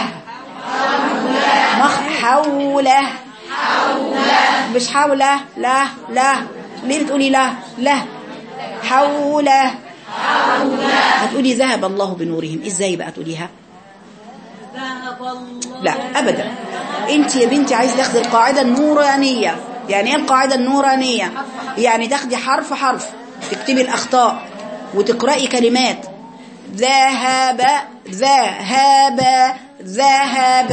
مخ حوله مش حوله لا لا ليه بتقولي لا لا حوله هتقولي ذهب الله بنورهم ازاي بقى تقوليها ذهب الله لا ابدا انت يا بنتي عايز تاخدي القاعده النورانيه يعني ايه القاعده النورانيه يعني تاخدي حرف حرف تكتبي الاخطاء وتقراي كلمات ذهب ذهب ذهب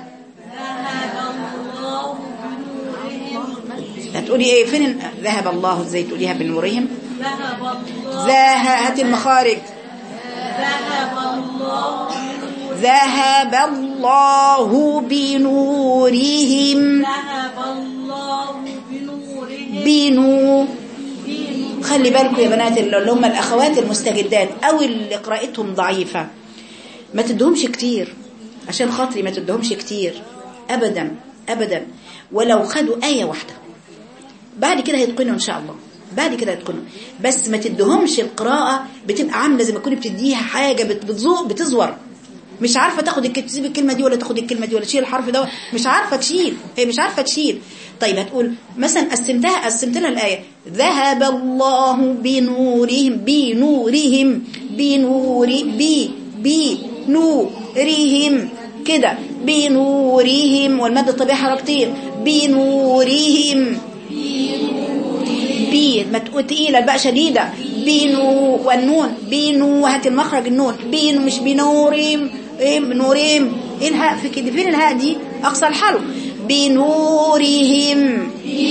هتقولي ايه فين ال- ذهب الله ازاي تقوليها بنورهم ذهب الله ذهب هاتي المخارج ذهب الله ذهب الله بنورهم ذهب الله بنورهم بينو خلي بالكم يا بنات اللي هم الاخوات المستجدات او اللي قراءتهم ضعيفه ما تدهمش كتير عشان خاطري ما تدهمش كتير ابدا ابدا ولو خدوا ايه واحده بعد كده هيتقنوا ان شاء الله بعد كده هيتقنوا بس ما تدهمش القراءه بتبقى عامله زي ما تكوني بتديها حاجه بت- بتزو بتزور مش عارفه تاخد الك- تسيب الكلمه دي ولا تاخد الكلمه دي ولا تشيل الحرف ده مش عارفه تشيل هي مش عارفه تشيل طيب هتقول مثلا قسمتها قسمت لها الايه ذهب الله بنورهم بنورهم بنور بي بي نورهم كده بنورهم والمد الطبيعي حركتين بنورهم بي ما تقول تقيله الباء شديده بينو والنون بينو هات المخرج النون بينو مش بنورهم ايه بنورهم ايه الهاء في كده فين الهاء دي اقصى الحلق بنورهم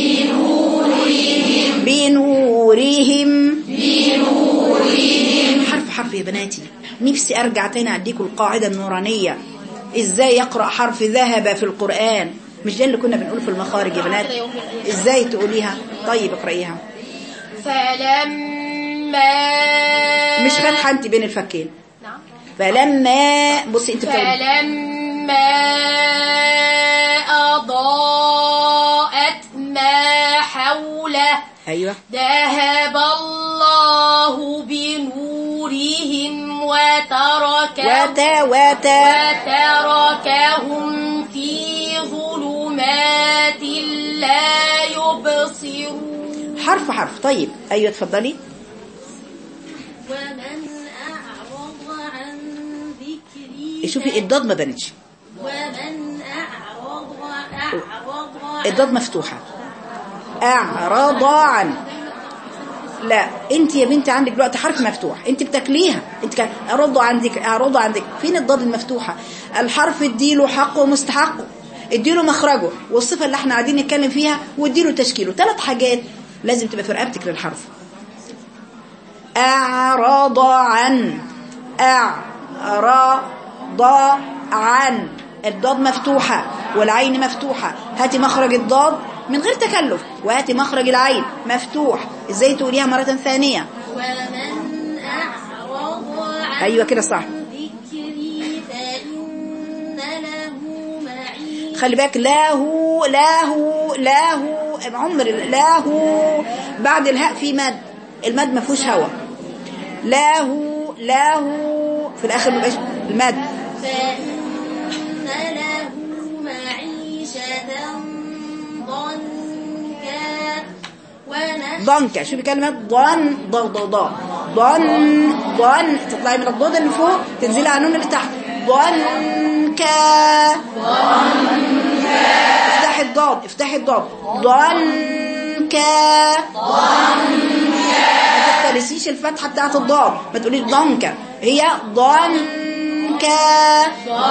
بنورهم بنورهم حرف حرف يا بناتي نفسي ارجع تاني اديكم القاعده النورانيه ازاي يقرا حرف ذهب في القران مش ده اللي كنا بنقوله في المخارج يا بنات ازاي تقوليها طيب اقرايها فلما مش فاتحه انت بين الفكين نعم فلما بصي انت بتقولي فلما أضاءت ما حوله ايوه ذهب الله بنورهم وتركهم واتا واتا وتركهم في ظلمات لا يبصرون حرف حرف طيب ايوه اتفضلي ومن أعرض عن ذكري شوفي الضاد ما بانتش ومن أعرض أعرض عن الضاد مفتوحه اعرض عن لا انت يا بنتي عندك دلوقتي حرف مفتوح انت بتاكليها انت كان اعرضوا عندك اعرضوا عندك فين الضاد المفتوحه الحرف اديله حقه ومستحقه اديله مخرجه والصفه اللي احنا قاعدين نتكلم فيها واديله تشكيله ثلاث حاجات لازم تبقى في رقبتك للحرف اعرض عن اعرض عن الضاد مفتوحة والعين مفتوحة هاتي مخرج الضاد من غير تكلف وهاتي مخرج العين مفتوح ازاي تقوليها مرة ثانية ومن أعرض عن ايوه كده صح ذكري فإن له معيشة خلي بالك له له له عمر له بعد الهاء في مد المد ما فيهوش هوا له له في الاخر ما بيبقاش المد فإن له معيشة ضنكا ونحن ضنكة شوفي كلمة ضن ض ض ض ضن ضن تطلعي من الضاد اللي فوق تنزلي على النون اللي تحت ضنكا افتحي الضاد افتحي الضاد ضنكا ما تختلسيش الفتحة بتاعت الضاد ما تقوليش ضنكا هي ضنكا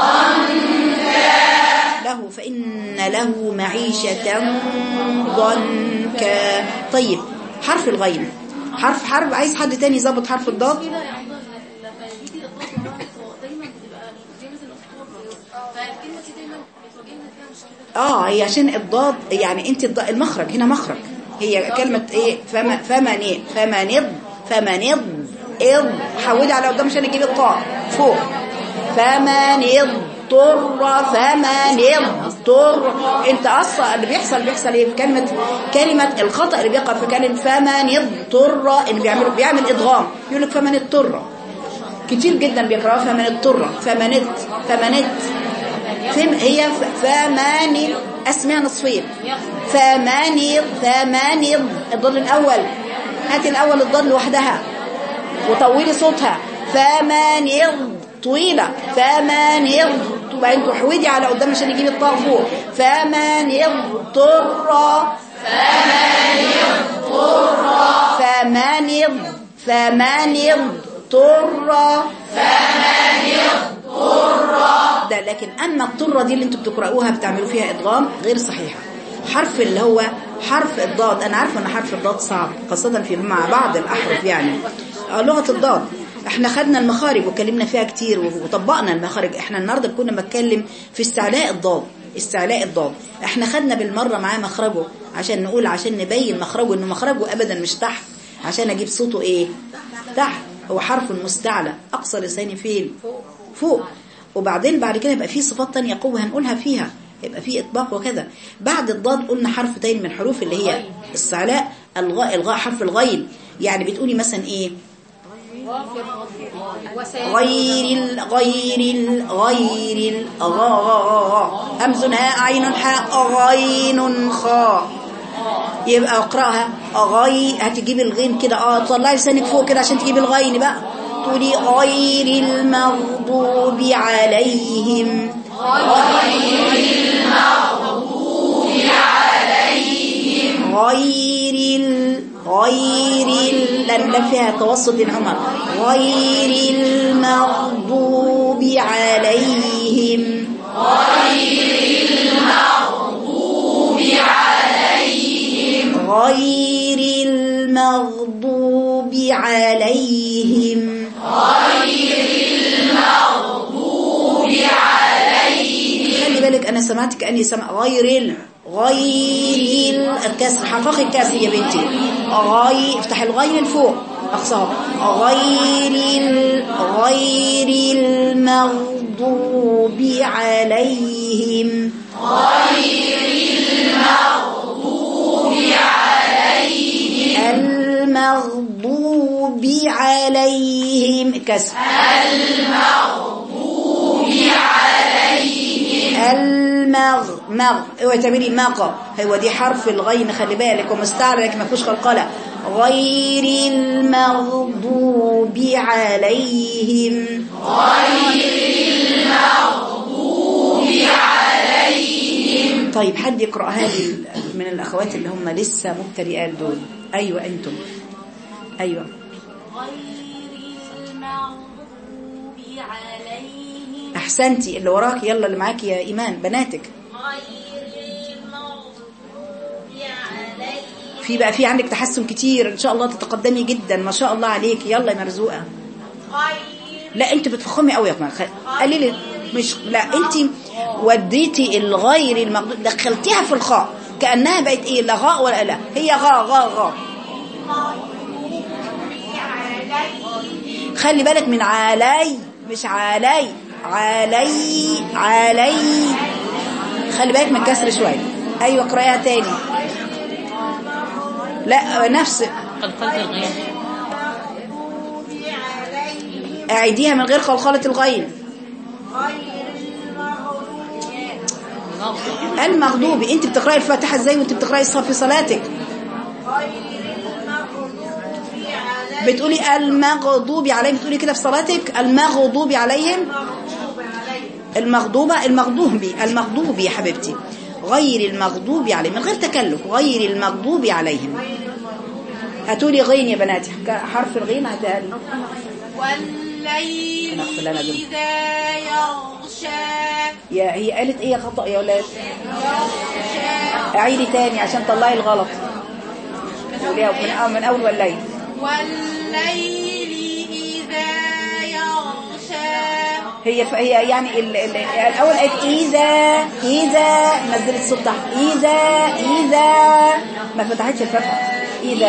له فإن له معيشة ضنكا طيب حرف الغين حرف حرف عايز حد تاني يظبط حرف الضاد كده يا عبد الله لما يجي الاضافه معاك دايما بتبقى زي مثلا اختار فالكلمه دي دايما بتواجهنا فيها مشكله اه هي عشان الضاد يعني انت الض- المخرج هنا مخرج هي كلمة ايه فما فمن ايه فمنض فمنض اض حولي على قدام عشان يجيب الطاء فوق فمن اضطر فمن اضطر انت اصلا اللي بيحصل بيحصل ايه في كلمة كلمة الخطأ اللي بيقع في كلمة فمن اضطر ان بيعمل بيعمل ادغام يقول لك فمن اضطر كتير جدا بيقراها فمن اضطر فمنت فمنت فين هي ف- فمن اسماء نصفين فمن فمن الضاد الاول هاتي الاول الضاد لوحدها وطولي صوتها فمن طويلة فمن وبعدين تحودي على قدام عشان يجيب الطاء فوق فمن اضطر فمن فمن اضطر ده لكن اما الطره دي اللي انتوا بتقراوها بتعملوا فيها ادغام غير صحيحه حرف اللي هو حرف الضاد انا عارفه ان حرف الضاد صعب خاصه في مع بعض الاحرف يعني آه، لغه الضاد احنا خدنا المخارج وكلمنا فيها كتير وطبقنا المخارج احنا النهارده كنا بنتكلم في استعلاء الضاد استعلاء الضاد احنا خدنا بالمره معاه مخرجه عشان نقول عشان نبين مخرجه انه مخرجه ابدا مش تحت عشان اجيب صوته ايه تحت هو حرف مستعلى اقصى لساني فين فوق وبعدين بعد كده يبقى في صفات تانية قوة هنقولها فيها يبقى في اطباق وكذا بعد الضاد قلنا حرف تاني من حروف اللي هي الصعلاء الغاء الغاء حرف الغين يعني بتقولي مثلا ايه غير ال غير ال غير ال غا غا غا غا همز هاء عين حاء غين خاء يبقى اقراها غي هتجيب الغين كده اه طلعي لسانك فوق كده عشان تجيب الغين بقى تقولي غير المغضوب عليهم غير ال غير ال لان لا فيها توسط عمر غير المغضوب عليهم غير المغضوب عليهم خلي بالك انا سمعت كاني سمع غير ال غير ال- الكسر حقق الكسر يا بنتي غير افتح الغين لفوق اقصاها غير ال... غير المغضوب عليهم المغضوب عليهم كسر المغ مغ اوعي تعملي مغ هو دي حرف الغين خلي بالك ومستعلى لكن ما فيهوش قلقله غير المغضوب عليهم طيب حد يقرأ هذه من الأخوات اللي هم لسه مبتدئات دول أيوة أنتم أيوة غير المغضوب عليهم أحسنتي اللي وراك يلا اللي معاك يا إيمان بناتك غير المغضوب عليهم في بقى في عندك تحسن كتير إن شاء الله تتقدمي جدا ما شاء الله عليك يلا يا مرزوقة لا انت بتفخمي قوي يا كمان خ- قليلي مش لا انت وديتي الغير المغضوب دخلتيها في الخاء كانها بقت ايه لا غاء ولا لا هي غاء غاء غاء خلي بالك من علي مش علي علي علي خلي بالك من الكسر شويه ايوه اقرايها تاني لا نفس قلقلة الغين اعيديها من غير خلخله الغين المغضوب انت بتقراي الفاتحه ازاي وانت بتقراي الصف في صلاتك بتقولي المغضوب عليهم بتقولي كده في صلاتك المغضوب عليهم المغضوبه المغضوب المغضوب يا حبيبتي غير المغضوب عليهم من غير تكلف غير المغضوب عليهم هاتولي غين يا بناتي حرف الغين هاتها والليل أنا أغفر لنا دول. إذا يغشى يا هي قالت ايه خطأ يا ولاد اعيدي تاني عشان طلعي الغلط قوليها من أول من اول والليل والليل إذا يغشى هي ف... هي يعني ال... ال... الاول قالت اذا اذا نزلت الصوت تحت اذا اذا ما فتحتش الفتحه اذا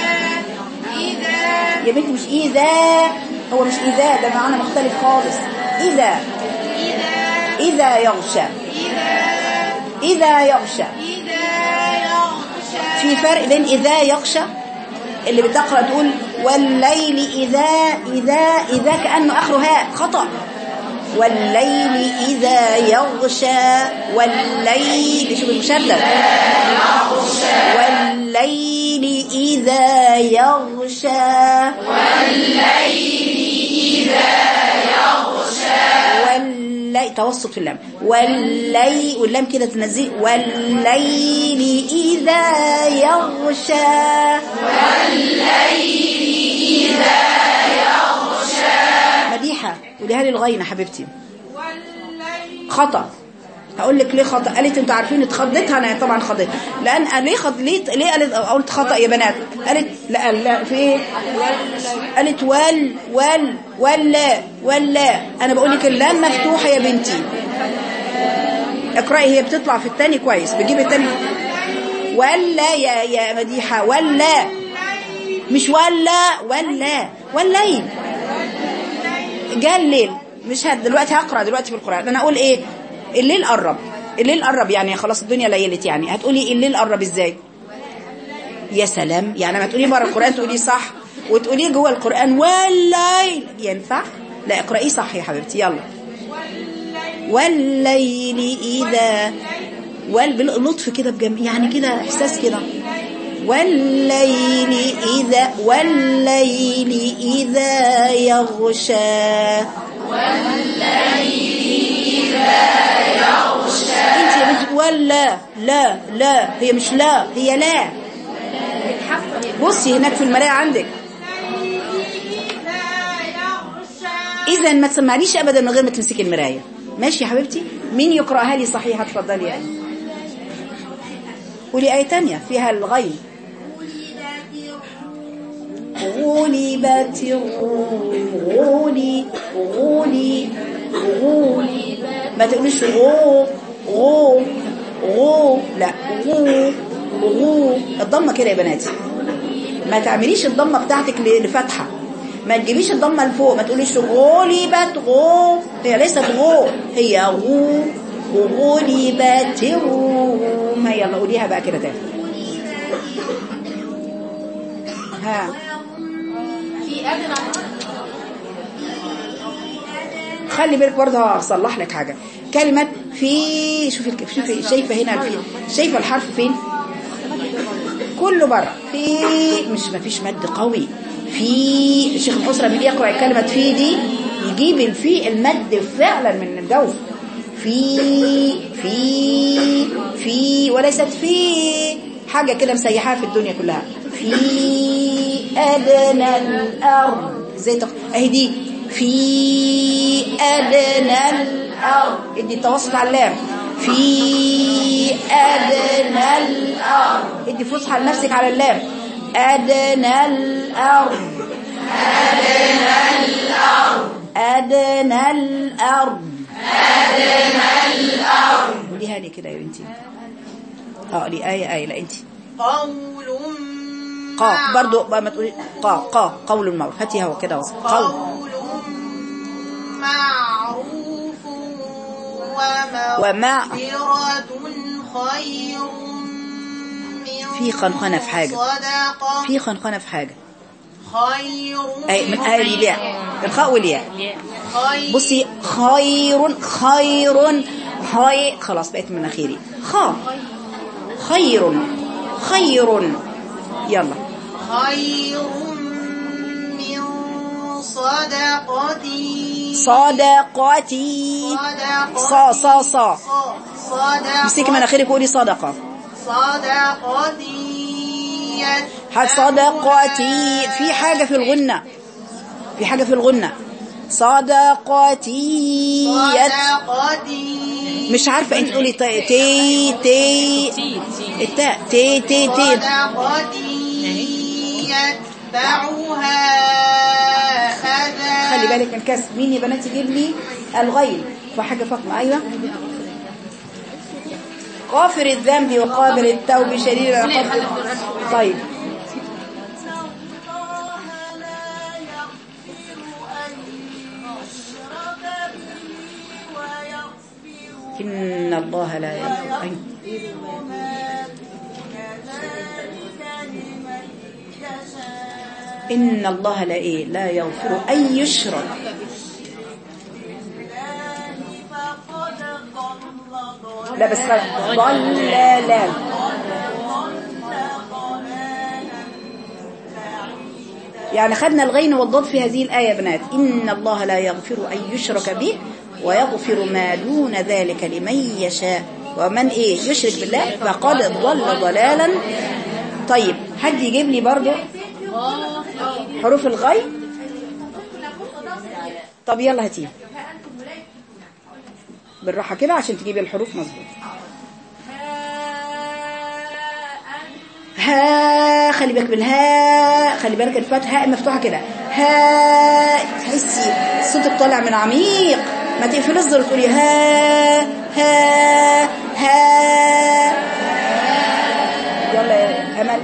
إذا يا بنتي مش اذا هو مش اذا ده معنى مختلف خالص اذا اذا يغشى اذا يغشى إذا يغشى في فرق بين إذا يغشى اللي بتقرأ تقول والليل إذا إذا إذا كأنه آخره هاء خطأ والليل إذا يغشى والليل شوف المشدد والليل إذا يغشى والليل توسط في اللام والليل واللام كده تنزل والليل إذا يغشى والليل إذا يغشى مديحة قوليها لي الغينة حبيبتي خطأ هقول لك ليه خطأ قالت انتوا عارفين اتخضيتها انا طبعا خضيت لان ليه خض ليه ليه قالت قلت خطأ يا بنات قالت لا لا في ايه قالت ول ول ولا ولا انا بقول لك اللام مفتوحه يا بنتي اقراي هي بتطلع في الثاني كويس بتجيب الثاني ولا يا يا مديحه ولا مش ولا ولا والليل جاء الليل مش هد دلوقتي هقرا دلوقتي في القران انا اقول ايه الليل قرب الليل قرب يعني خلاص الدنيا ليلت يعني هتقولي الليل قرب ازاي يا سلام يعني لما تقولي بره القران تقولي صح وتقوليه جوه القران والليل ينفع لا اقرايه صح يا حبيبتي يلا والليل اذا وال باللطف كده بجم يعني كده احساس كده والليل إذا والليل إذا يغشى انت يا بنت ولا لا لا هي مش لا هي لا بصي هناك في المراية عندك اذا ما تسمعنيش ابدا من غير ما تمسكي المراية ماشي يا حبيبتي مين يقرأها لي صحيح اتفضلي يا آية. قولي آية تانية فيها الغين غلبت الروم غولي غولي غولي ما تقوليش غو غو غو لا غو غو الضمه كده يا بناتي ما تعمليش الضمه بتاعتك ل- لفتحه ما تجيبيش الضمه لفوق ما تقوليش غلبت غو هي ليست غو هي غو وغلبت الروم هيا يلا قوليها بقى كده تاني ها في أدنى خلي بالك برضه هصلح لك حاجة كلمة في شوفي الك- شوفي شايفة هنا الفي شايفة الحرف فين كله بره في مش ما فيش مد قوي في الشيخ الحسرة بيجي يقرأ كلمة في دي يجيب الفي المد فعلا من الجوف في في في وليست في حاجة كده مسيحاها في الدنيا كلها في أدنى الأرض زي تق... اهي دي في أدنى الأرض ادي التوسط على اللام في أدنى الأرض ادي فصحى لنفسك على اللام أدنى الأرض أدنى الأرض أدنى الأرض قوليها لي كده يا بنتي اه دي آية آية لا انت قول قا برضو بقى ما تقولي قا قا قول المعروف هاتي هو كده وصل قول قول معروف ومع- ومغفرة خير من في خنخنة في حاجة. صدقة في خنخنة في حاجة خير اي من آية الياء الخاء والياء خير بصي خير خير خير خلاص بقيت من اخيري خا خير خير يلا خير من صدقة صدقتي صدقة صا صا صا صدقة امسكي مناخيرك وقولي صدقة صدقة ها صدقتي في حاجة في الغنة في حاجة في الغنة صدقتي يت- صدقتي مش عارفة انت تقولي تي تي تي التاء تي تي تي صدقتي يتبعها أذى خلي بالك من الكسر مين يا بنات يجيب لي الغين فحاجة فاطمة أيوة غافر الذنب وقابل التوب شديد العقاب طيب إن الله لا يغفر أي. إن الله لا إيه لا يغفر أن يشرك لا بس خلاص ضلالا يعني خدنا الغين والضاد في هذه الآية يا بنات إن الله لا يغفر أن يشرك به ويغفر ما دون ذلك لمن يشاء ومن إيه يشرك بالله فقد ضل ضلالا طيب حد يجيب لي برضو حروف الغي طب يلا هاتيها بالراحة كده عشان تجيبي الحروف مظبوط ها خلي بالك بالها خلي بالك الفتحة هاء مفتوحة كده ها تحسي صوتك طالع من عميق ما تقفلي الزر تقولي ها ها ها يلا يا امل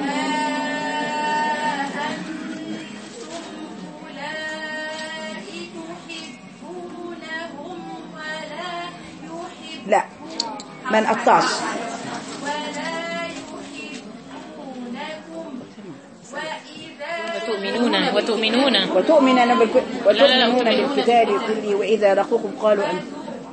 أولئك تحبونهم ولا يحب لا ما نقطعش ولا يحبونكم وإذا وتؤمنون وتؤمنون وتؤمنون بالك... لا، لا، وتؤمنون وتؤمنون. بالكتاب كله وإذا لقوكم قالوا أن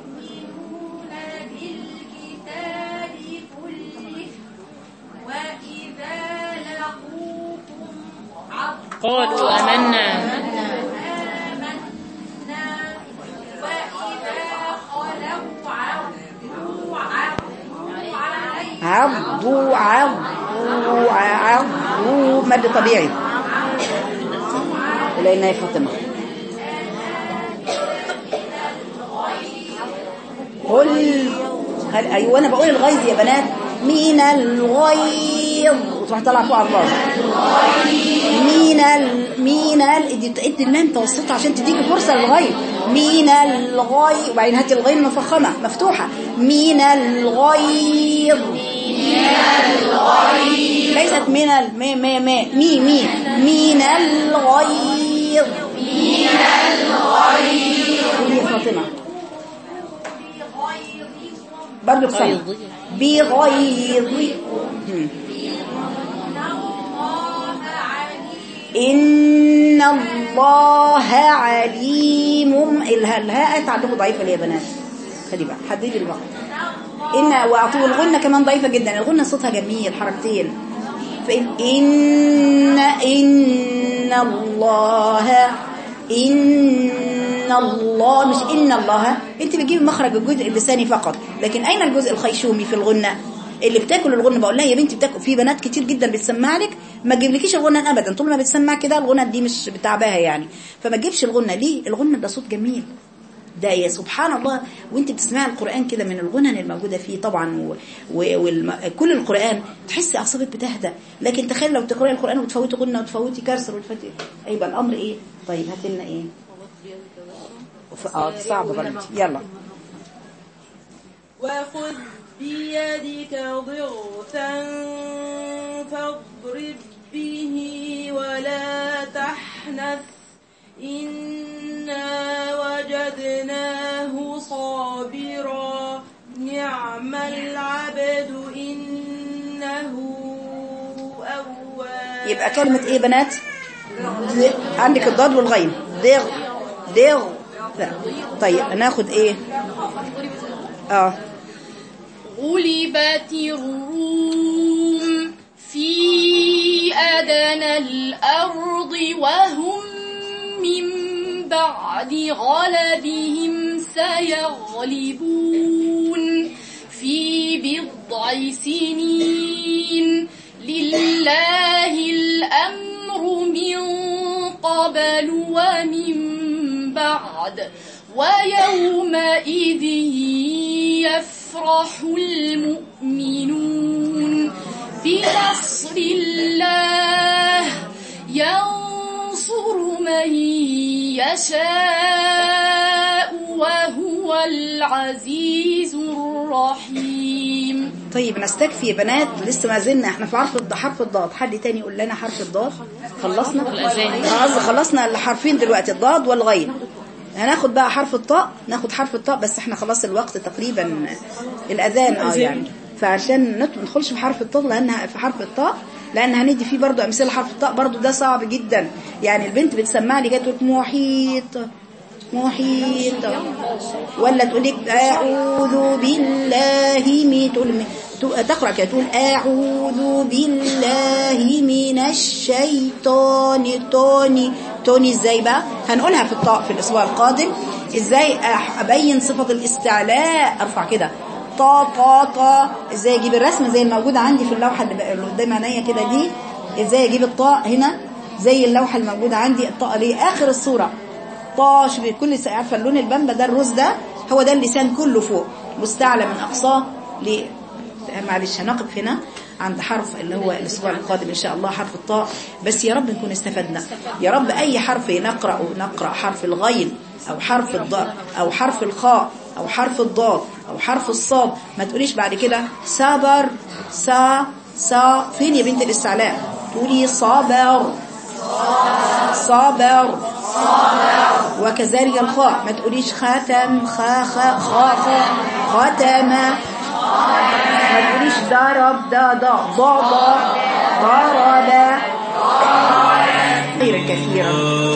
بالكتاب كله وإذا لقوكم عضوا قالوا آمنا آمنا وإذا خلوا عضوا عضوا عليكم عضوا عضوا عضوا مد طبيعي إلينا يا فاطمة قل هل أيوة أنا بقول الغيظ يا بنات من الغيظ وتروح طالعة فوق على الله من ال من ال ادي ادي اللام توسطها عشان تديكي فرصة للغيظ من الغيظ وبعدين هاتي الغين مفخمة مفتوحة من الغيظ ليست من ال مي مي مي مي مي من الغيظ من الغيظ يا فاطمة برضه بسنة بغيظ مم. إن الله عليم الها- الهاء عندكم ضعيفة ليه يا بنات خلي بقى حددي الوقت إن وأعطوا الغنة كمان ضعيفة جدا الغنة صوتها جميل حركتين فإن إن إن الله إن الله مش إن الله أنت بتجيب مخرج الجزء اللساني فقط لكن أين الجزء الخيشومي في الغنة اللي بتاكل الغنة بقول لها يا بنتي بتاكل في بنات كتير جدا بتسمع لك ما تجيبلكيش الغنة ابدا طول ما بتسمع كده الغنة دي مش بتعباها يعني فما تجيبش الغنة ليه الغنة ده صوت جميل ده يا سبحان الله وانت بتسمعي القرآن كده من الغنن الموجودة فيه طبعا وكل القرآن تحسي أعصابك بتهدى لكن تخيل لو تقرأي القرآن وتفوتي غنة وتفوتي كسر وتفوتي هيبقى الأمر إيه طيب هات لنا إيه وف- اه صعب برضه يلا وخذ بيدك ضغثا فاضرب به ولا تحنث إنا وجدناه صابرا نعم العبد إنه أواب يبقى كلمة إيه بنات د- عندك الضاد والغين دغ دغ لا. طيب ناخد إيه اه غلبت الروم في أدنى الأرض وهم من بعد غلبهم سيغلبون في بضع سنين لله الأمر من قبل ومن بعد ويومئذ يفرح المؤمنون بنصر الله ينصر من يشاء وهو العزيز الرحيم طيب نستكفي يا بنات لسه ما زلنا احنا في حرف الض- حرف الضاد حد تاني يقول لنا حرف الضاد خلصنا الأذان. خلاص خلصنا الحرفين دلوقتي الضاد والغين هناخد بقى حرف الطاء ناخد حرف الطاء بس احنا خلاص الوقت تقريبا الاذان اه يعني فعشان نت- ندخلش في حرف الطاء لانها في حرف الطاء لان هندي فيه برضو امثله حرف الطاء برضو ده صعب جدا يعني البنت بتسمع لي جت تقول محيط محيط ولا تقول لك اعوذ بالله من تقول م- ت- تقرا كده تقول اعوذ بالله من الشيطان توني توني ازاي بقى هنقولها في الطاء في الاسبوع القادم ازاي أح- ابين صفه الاستعلاء ارفع كده طا طا طا ازاي اجيب الرسمه زي الموجوده عندي في اللوحه اللي بقى- اللي قدام عينيا كده دي ازاي اجيب الطاء هنا زي اللوحه الموجوده عندي الطاء ليه اخر الصوره طاش بكل س- عارفه اللون البامبا ده الروز ده هو ده اللسان كله فوق مستعلى من اقصاه ل معلش هنقف هنا عند حرف اللي هو الاسبوع القادم ان شاء الله حرف الطاء بس يا رب نكون استفدنا يا رب اي حرف نقرا نقرا حرف الغين او حرف الضاء او حرف الخاء او حرف الضاد او حرف الصاد ما تقوليش بعد كده صبر سا سا فين يا بنت الاستعلاء تقولي صبر صبر وكذلك الخاء ما تقوليش خاتم خا خا خا خا ختم ما تقوليش ضرب دا دا ضرب ضرب خيرا كثيرا